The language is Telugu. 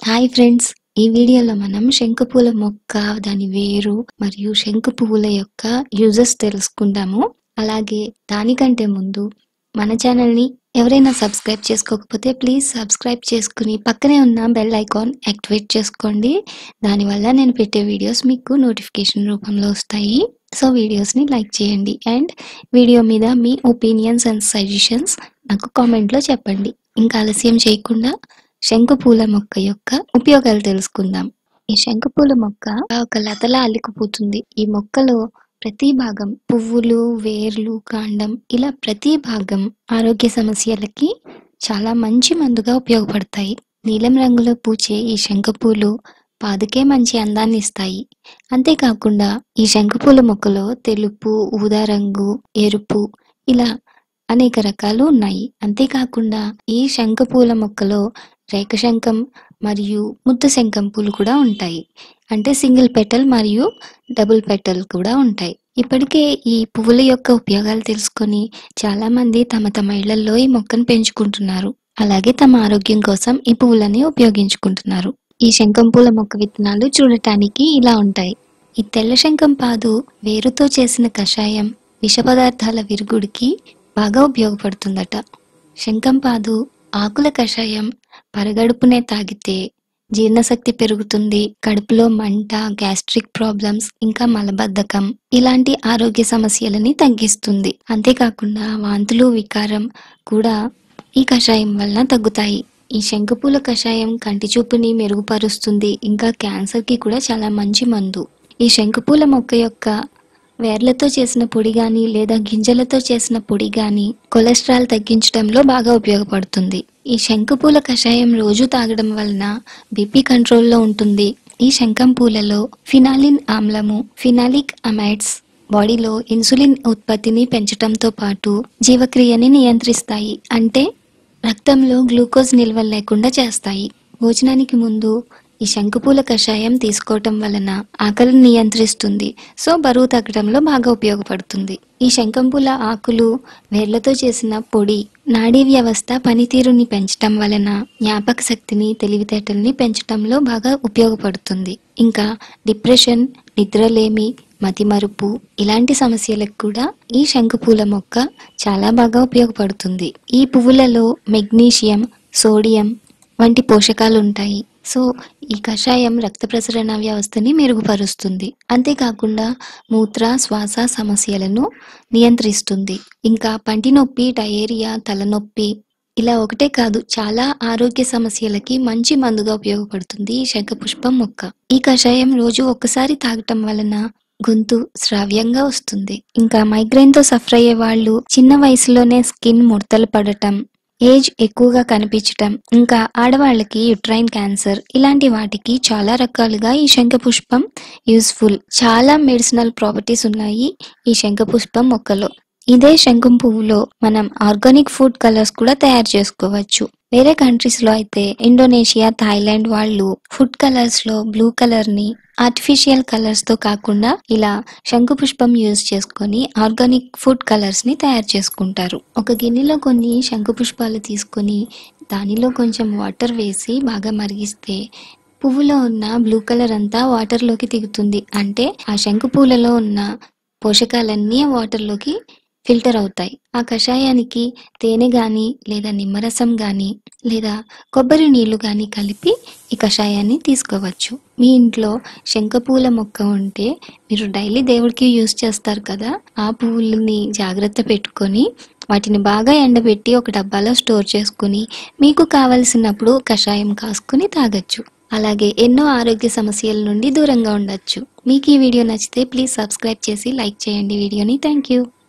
హాయ్ ఫ్రెండ్స్ ఈ వీడియోలో మనం శంకుపూల మొక్క దాని వేరు మరియు శంకు పువ్వుల యొక్క యూజెస్ తెలుసుకుందాము అలాగే దానికంటే ముందు మన ఛానల్ని ఎవరైనా సబ్స్క్రైబ్ చేసుకోకపోతే ప్లీజ్ సబ్స్క్రైబ్ చేసుకుని పక్కనే ఉన్న బెల్ ఐకాన్ యాక్టివేట్ చేసుకోండి దానివల్ల నేను పెట్టే వీడియోస్ మీకు నోటిఫికేషన్ రూపంలో వస్తాయి సో వీడియోస్ని లైక్ చేయండి అండ్ వీడియో మీద మీ ఒపీనియన్స్ అండ్ సజెషన్స్ నాకు కామెంట్లో చెప్పండి ఇంకా ఆలస్యం చేయకుండా శంకుపూల మొక్క యొక్క ఉపయోగాలు తెలుసుకుందాం ఈ శంకుపూల మొక్క ఒక లతలా అల్లికుపోతుంది ఈ మొక్కలో ప్రతి భాగం పువ్వులు వేర్లు కాండం ఇలా ప్రతి భాగం ఆరోగ్య సమస్యలకి చాలా మంచి మందుగా ఉపయోగపడతాయి నీలం రంగులో పూచే ఈ శంఖపూలు పాదుకే మంచి అందాన్ని ఇస్తాయి అంతేకాకుండా ఈ శంఖపూల మొక్కలో తెలుపు ఊదా రంగు ఎరుపు ఇలా అనేక రకాలు ఉన్నాయి అంతేకాకుండా ఈ శంఖపూల మొక్కలో రేఖ శంఖం మరియు ముద్ద శంఖం పూలు కూడా ఉంటాయి అంటే సింగిల్ పెటల్ మరియు డబుల్ పెటల్ కూడా ఉంటాయి ఇప్పటికే ఈ పువ్వుల యొక్క ఉపయోగాలు తెలుసుకొని చాలా మంది తమ తమ ఇళ్లలో ఈ మొక్కను పెంచుకుంటున్నారు అలాగే తమ ఆరోగ్యం కోసం ఈ పువ్వులని ఉపయోగించుకుంటున్నారు ఈ శంఖం పూల మొక్క విత్తనాలు చూడటానికి ఇలా ఉంటాయి ఈ తెల్ల శంఖం పాదు వేరుతో చేసిన కషాయం విష పదార్థాల విరుగుడికి బాగా ఉపయోగపడుతుందట శంఖం పాదు ఆకుల కషాయం పరగడుపునే తాగితే జీర్ణశక్తి పెరుగుతుంది కడుపులో మంట గ్యాస్ట్రిక్ ప్రాబ్లమ్స్ ఇంకా మలబద్ధకం ఇలాంటి ఆరోగ్య సమస్యలని తగ్గిస్తుంది అంతేకాకుండా వాంతులు వికారం కూడా ఈ కషాయం వలన తగ్గుతాయి ఈ శంకుపూల కషాయం కంటి చూపుని మెరుగుపరుస్తుంది ఇంకా క్యాన్సర్కి కూడా చాలా మంచి మందు ఈ శంకుపూల మొక్క యొక్క వేర్లతో చేసిన పొడి గాని లేదా గింజలతో చేసిన పొడి గాని కొలెస్ట్రాల్ తగ్గించడంలో బాగా ఉపయోగపడుతుంది ఈ శంకుపూల కషాయం రోజు తాగడం వలన బీపీ కంట్రోల్లో ఉంటుంది ఈ శంఖం పూలలో ఫినాలిన్ ఆమ్లము ఫినాలిక్ అమైడ్స్ బాడీలో ఇన్సులిన్ ఉత్పత్తిని పెంచడంతో పాటు జీవక్రియని నియంత్రిస్తాయి అంటే రక్తంలో గ్లూకోజ్ నిల్వలు లేకుండా చేస్తాయి భోజనానికి ముందు ఈ శంకుపూల కషాయం తీసుకోవటం వలన ఆకలిని నియంత్రిస్తుంది సో బరువు తగ్గడంలో బాగా ఉపయోగపడుతుంది ఈ శంకంపూల ఆకులు వేర్లతో చేసిన పొడి నాడీ వ్యవస్థ పనితీరుని పెంచటం వలన జ్ఞాపక శక్తిని తెలివితేటల్ని పెంచటంలో బాగా ఉపయోగపడుతుంది ఇంకా డిప్రెషన్ నిద్రలేమి మతిమరుపు ఇలాంటి సమస్యలకు కూడా ఈ శంకుపూల మొక్క చాలా బాగా ఉపయోగపడుతుంది ఈ పువ్వులలో మెగ్నీషియం సోడియం వంటి పోషకాలు ఉంటాయి సో ఈ కషాయం రక్త ప్రసరణ వ్యవస్థని మెరుగుపరుస్తుంది అంతేకాకుండా మూత్ర శ్వాస సమస్యలను నియంత్రిస్తుంది ఇంకా పంటి నొప్పి డయేరియా తలనొప్పి ఇలా ఒకటే కాదు చాలా ఆరోగ్య సమస్యలకి మంచి మందుగా ఉపయోగపడుతుంది ఈ శంఖపుష్పం మొక్క ఈ కషాయం రోజు ఒక్కసారి తాగటం వలన గొంతు శ్రావ్యంగా వస్తుంది ఇంకా మైగ్రేన్ తో సఫర్ అయ్యే వాళ్ళు చిన్న వయసులోనే స్కిన్ ముడతలు పడటం ఏజ్ ఎక్కువగా కనిపించటం ఇంకా ఆడవాళ్ళకి యుట్రైన్ క్యాన్సర్ ఇలాంటి వాటికి చాలా రకాలుగా ఈ శంఖపుష్పం యూస్ఫుల్ చాలా మెడిసినల్ ప్రాపర్టీస్ ఉన్నాయి ఈ శంఖపుష్పం మొక్కలో ఇదే శంఖం పువ్వులో మనం ఆర్గానిక్ ఫుడ్ కలర్స్ కూడా తయారు చేసుకోవచ్చు వేరే కంట్రీస్ లో అయితే ఇండోనేషియా థాయిలాండ్ వాళ్ళు ఫుడ్ కలర్స్ లో బ్లూ కలర్ ని ఆర్టిఫిషియల్ కలర్స్ తో కాకుండా ఇలా శంకు పుష్పం యూజ్ చేసుకొని ఆర్గానిక్ ఫుడ్ కలర్స్ ని తయారు చేసుకుంటారు ఒక గిన్నెలో కొన్ని శంకు పుష్పాలు తీసుకొని దానిలో కొంచెం వాటర్ వేసి బాగా మరిగిస్తే పువ్వులో ఉన్న బ్లూ కలర్ అంతా వాటర్లోకి దిగుతుంది అంటే ఆ శంకు పూలలో ఉన్న పోషకాలన్నీ ఆ వాటర్లోకి ఫిల్టర్ అవుతాయి ఆ కషాయానికి తేనె గాని లేదా నిమ్మరసం గాని లేదా కొబ్బరి నీళ్లు గాని కలిపి ఈ కషాయాన్ని తీసుకోవచ్చు మీ ఇంట్లో శంఖపూల మొక్క ఉంటే మీరు డైలీ దేవుడికి యూజ్ చేస్తారు కదా ఆ పువ్వులని జాగ్రత్త పెట్టుకొని వాటిని బాగా ఎండబెట్టి ఒక డబ్బాలో స్టోర్ చేసుకుని మీకు కావలసినప్పుడు కషాయం కాసుకుని తాగొచ్చు అలాగే ఎన్నో ఆరోగ్య సమస్యల నుండి దూరంగా ఉండొచ్చు మీకు ఈ వీడియో నచ్చితే ప్లీజ్ సబ్స్క్రైబ్ చేసి లైక్ చేయండి వీడియోని థ్యాంక్ యూ